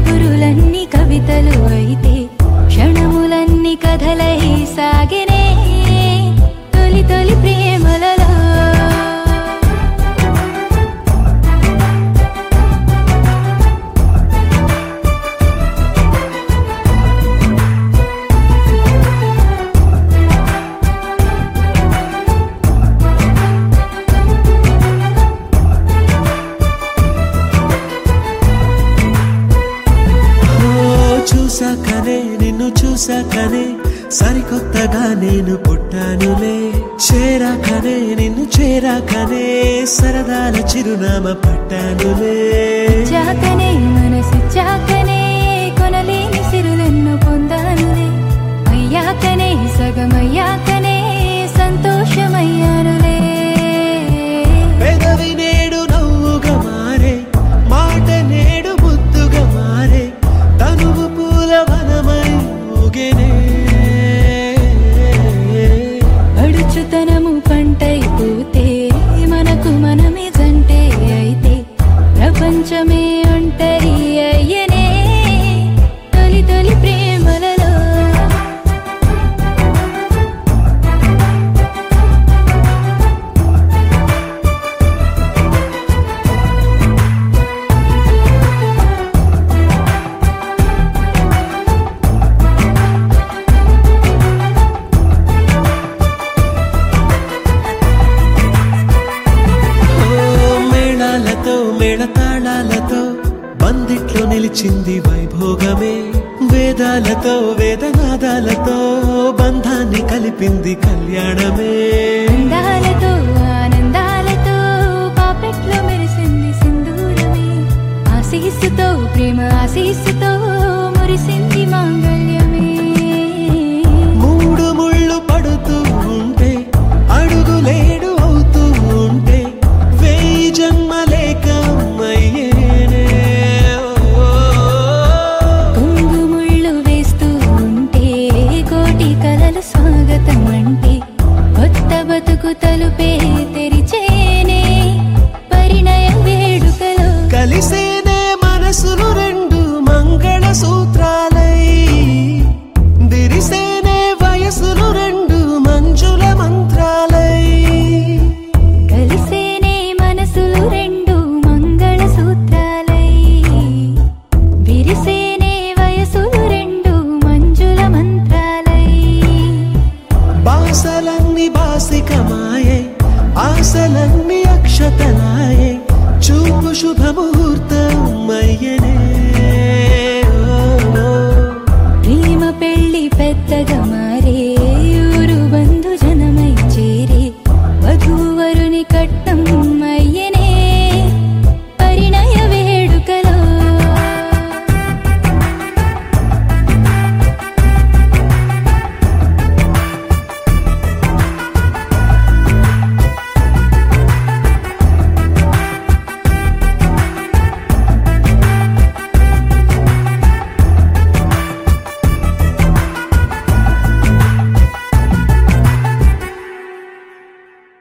కబురులన్నీ కవితలు అయితే క్షణములన్నీ కథలై సాగినే తొలి తొలి ప్రేమలలో ఓ చూసాకనే నిన్ను చూసాకనే సరికొత్తగా నేను పుట్టానులే చేరాకనే నిన్ను చేరాకనే సరదాల చిరునామా పట్టానులే చాకనే మనసు చాకనే కొనలేని సిరులెన్నో పొందానులే అయ్యాకనే సగమయ్యాకనే సంతోషమయ్యానులే పెదవి నేడు నవ్వుగా మారే మాట నేడు ముద్దుగా మారే తనువు పూల వనమై ఊగెనే అడుచుతనము పంటైపోతే మనకు మనమే జంటే అయితే ప్రపంచమే ఒంటరి అయ్యనే తొలి తొలి ప్రేమలలో ఓ మేళాలతో మేళతాళాలతో బందిట్లో నిలిచింది వైభోగమే వేదాలతో వేదనాదాలతో బంధాన్ని కలిపింది కళ్యాణమే అందాలతో ఆనందాలతో పాపెట్లో మెరిసింది సింధూరమే ఆశీస్సుతో ప్రేమ ఆశీస్సుతో మురిసింది మాంగళ్యమే మూడు ముళ్ళు పడుతూ ఉంటే అడుగులేడు